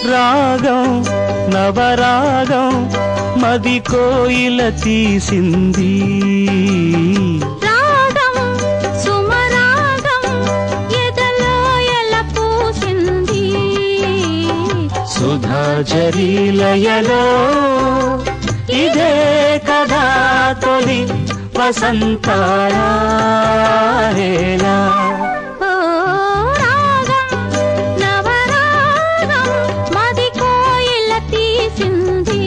రాగం నవరాగం మది కోయిల తీసింది రాగం సుమరాగం ఎదలో ఎల పూసింది సుధా జరీలయలో ఇదే కదా తొలి వసంతాల హేళ. ఓ రాగం నవరాగం మది కోయిల తీసింది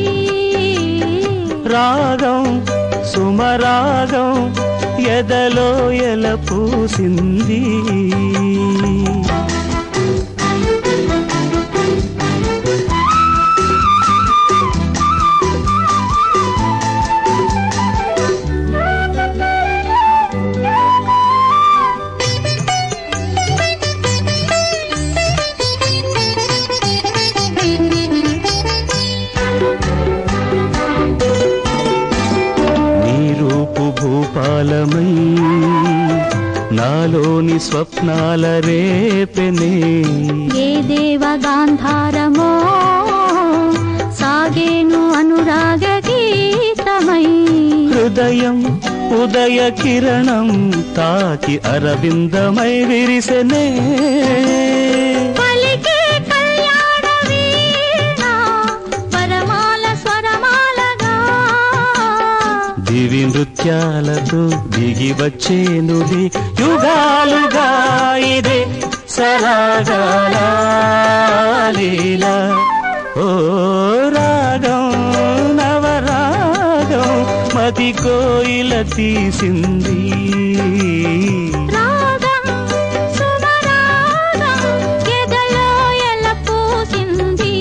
రాగం సుమరాగం ఎదలో ఎల పూసింది నీ రూపు భూపాలమై నాలోని స్వప్నాల రేపెనే ఏ దేవ గాంధారమో సాగేను అనురాగ గీతమై హృదయం ఉదయ కిరణం తాకి అరవిందమై విరిసెనే పలికే కళ్యాణ వీణ పరమాల స్వరమాలగా దివి నృత్యాలతో దిగి వచ్చేనులే యుగాలుగా ఇదే సరాగాల లీలా ఓ రాగం నవరాగం మది కోయిల తీసింది రాగం సుమరాగం ఎదలో ఎల పూసింది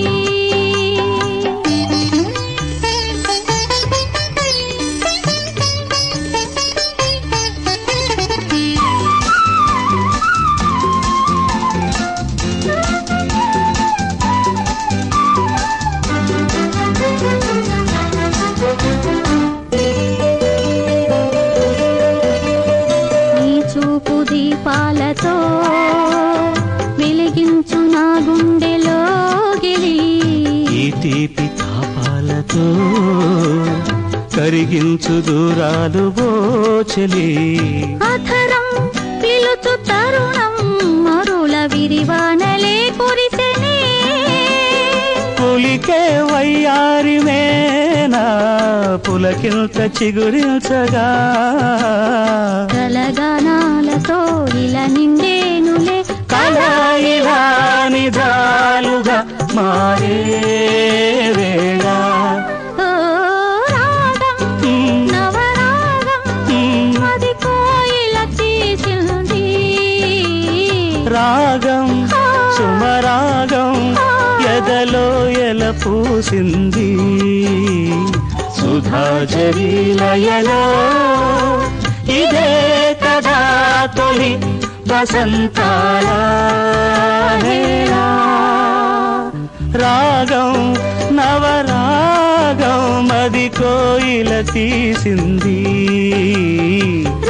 నీ చూపు దీపాలతో వెలిగించు నా గుండెలో గిలి ఈ తీపి తాపాలతో కరిగించు దూరాలు బోచలి అధరం పిలుచు తరుణం మరుల విరివానలే కురిసెనే పులికే వయ్యారి మేనా పులకింత చిగురించగా గలగనాలతో ఇలా నిండేనులే కళాయిలా నిజాలుగా మారే వేళ ఓ రాగం నవరాగం మది కోయిల తీసింది రాగం సుమరాగం ఎదలో ఎల పూసింది సుధా జరీలయలో ఇదే కదా తొలి వసంతాల హేళ. రాగం నవరాగం మది కోయిల తీసింది